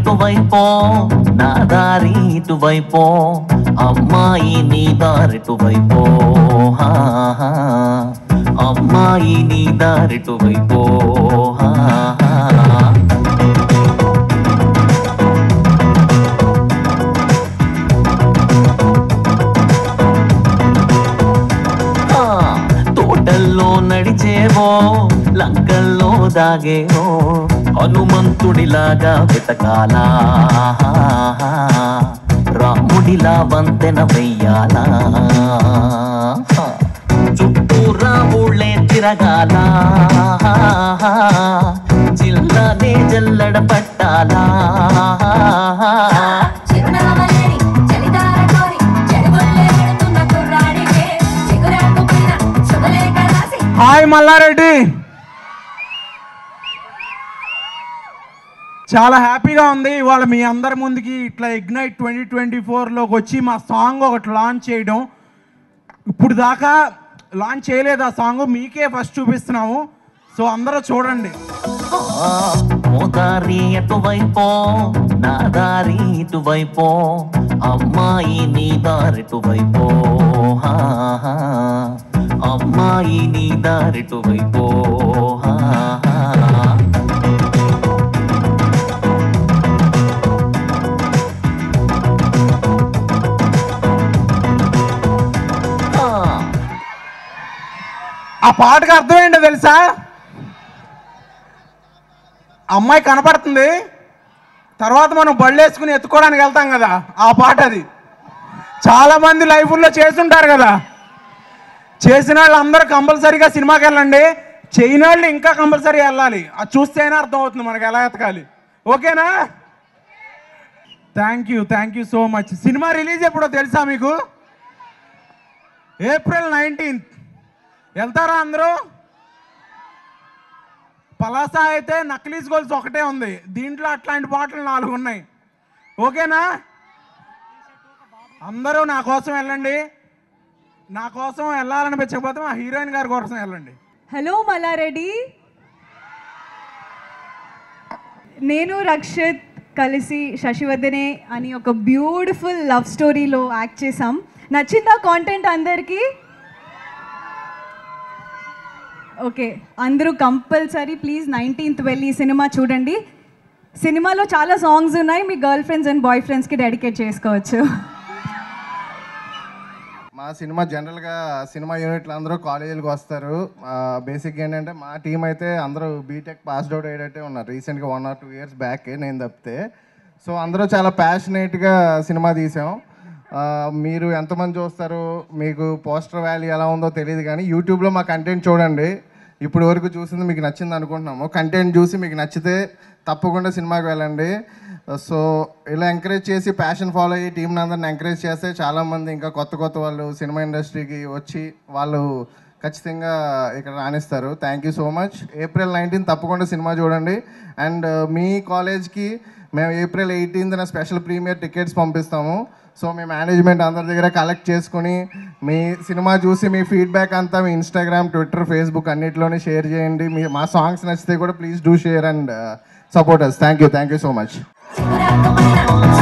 ఎటువైపో నా దారి ఇటువైపో అమ్మాయి నీ దారిటువైపో హా, హా. అమ్మాయి నీ దారిటువైపో హా, హా. ఆ, తోటల్లో నడిచేవో లంకల్లో దాగేవో హనుమంతుడిలాగా వెతకాలా రాముడిలా వంతెన వెయ్యాలా చుట్టూరా ఊళ్ళే తిరగాల జిల్లానే జల్లడ పట్టాలా చిరునవ్వలేని చలిదార కోరి చెడుగుల్లే పెడుతున్న కుర్రాడికే చిగురాకుపైన శుభలేఖ రాసి హాయ్ మల్లారెడ్డి చాలా హ్యాపీగా ఉంది ఇవాళ మీ అందరి ముందుకి ఇట్లా ఇగ్నైట్ ట్వంటీ ట్వంటీ ఫోర్లోకి వచ్చి మా సాంగ్ ఒకటి లాంచ్ చేయడం ఇప్పుడు దాకా లాంచ్ చేయలేదు ఆ సాంగ్ మీకే ఫస్ట్ చూపిస్తున్నాము సో అందరూ చూడండి ఓ దారి ఎటువైపో నా దారి ఇటువైపో అమ్మాయి నీ దారిటువైపో హా, హా. అమ్మాయి నీ దారిటువైపో హా, హా. ఆ. ఆ పాటకు అర్థం ఏంటో తెలుసా అమ్మాయి కనపడుతుంది తర్వాత మనం బళ్ళు వేసుకుని ఎత్తుకోవడానికి వెళ్తాం కదా ఆ పాట అది చాలా మంది లైఫ్లో చేస్తుంటారు కదా చేసిన వాళ్ళు అందరూ కంపల్సరీగా సినిమాకి వెళ్ళండి చేయని వాళ్ళు ఇంకా కంపల్సరీ వెళ్ళాలి అది చూస్తేనే అర్థం అవుతుంది మనకి ఎలా ఎతకాలి ఓకేనా thank you thank you so much cinema release ఎప్పుడో తెలుసా మీకు ఏప్రిల్ నైన్టీన్త్ వెళ్తారా అందరూ పలాస అయితే నక్లీస్ గోల్స్ ఒకటే ఉంది దీంట్లో అట్లాంటి పాటలు నాలుగు ఉన్నాయి ఓకేనా అందరూ నా కోసం వెళ్ళండి నా కోసం వెళ్ళాలనిపించకపోతే మా హీరోయిన్ గారి కోసం వెళ్ళండి హలో మల్లారెడ్డి నేను రక్షిత్ కలిసి శశివర్ధనే అని ఒక బ్యూటిఫుల్ లవ్ స్టోరీలో యాక్ట్ చేసాం నచ్చిందా కాంటెంట్ అందరికీ ఓకే అందరూ కంపల్సరీ ప్లీజ్ నైన్టీన్త్ వెళ్ళి ఈ సినిమా చూడండి సినిమాలో చాలా సాంగ్స్ ఉన్నాయి మీ గర్ల్ ఫ్రెండ్స్ అండ్ బాయ్ ఫ్రెండ్స్కి డెడికేట్ చేసుకోవచ్చు మా సినిమా జనరల్గా సినిమా యూనిట్లు అందరూ కాలేజీలకు వస్తారు బేసిక్గా ఏంటంటే మా టీం అయితే అందరూ బీటెక్ పాస్డ్ అవుట్ అయ్యేటట్టే ఉన్నారు రీసెంట్గా one or two years back నేను తప్పితే సో అందరూ చాలా ప్యాషనేట్గా సినిమా తీసాం ఆ, మీరు ఎంతమంది చూస్తారు మీకు పోస్టర్ వాల్యూ ఎలా ఉందో తెలియదు కానీ యూట్యూబ్లో మా కంటెంట్ చూడండి ఇప్పుడు వరకు చూసింది మీకు నచ్చింది అనుకుంటున్నాము కంటెంట్ చూసి మీకు నచ్చితే తప్పకుండా సినిమాకి వెళ్ళండి సో ఇలా ఎంకరేజ్ చేసి ప్యాషన్ ఫాలో అయ్యి టీంని అందరిని ఎంకరేజ్ చేస్తే చాలామంది ఇంకా కొత్త కొత్త వాళ్ళు సినిమా ఇండస్ట్రీకి వచ్చి వాళ్ళు ఖచ్చితంగా ఇక్కడ రాణిస్తారు thank you so much April nineteen తప్పకుండా సినిమా చూడండి అండ్ మీ కాలేజ్కి మేము ఏప్రిల్ ఎయిటీన్త్న స్పెషల్ ప్రీమియర్ టికెట్స్ పంపిస్తాము సో మీ మేనేజ్మెంట్ అందరి దగ్గర కలెక్ట్ చేసుకుని మీ సినిమా చూసి మీ ఫీడ్బ్యాక్ అంతా మీ ఇన్స్టాగ్రామ్ ట్విట్టర్ ఫేస్బుక్ అన్నిటిలోనే షేర్ చేయండి మీ మా సాంగ్స్ నచ్చితే కూడా please do share and supporters thank you thank you so much చిగురాకుపైన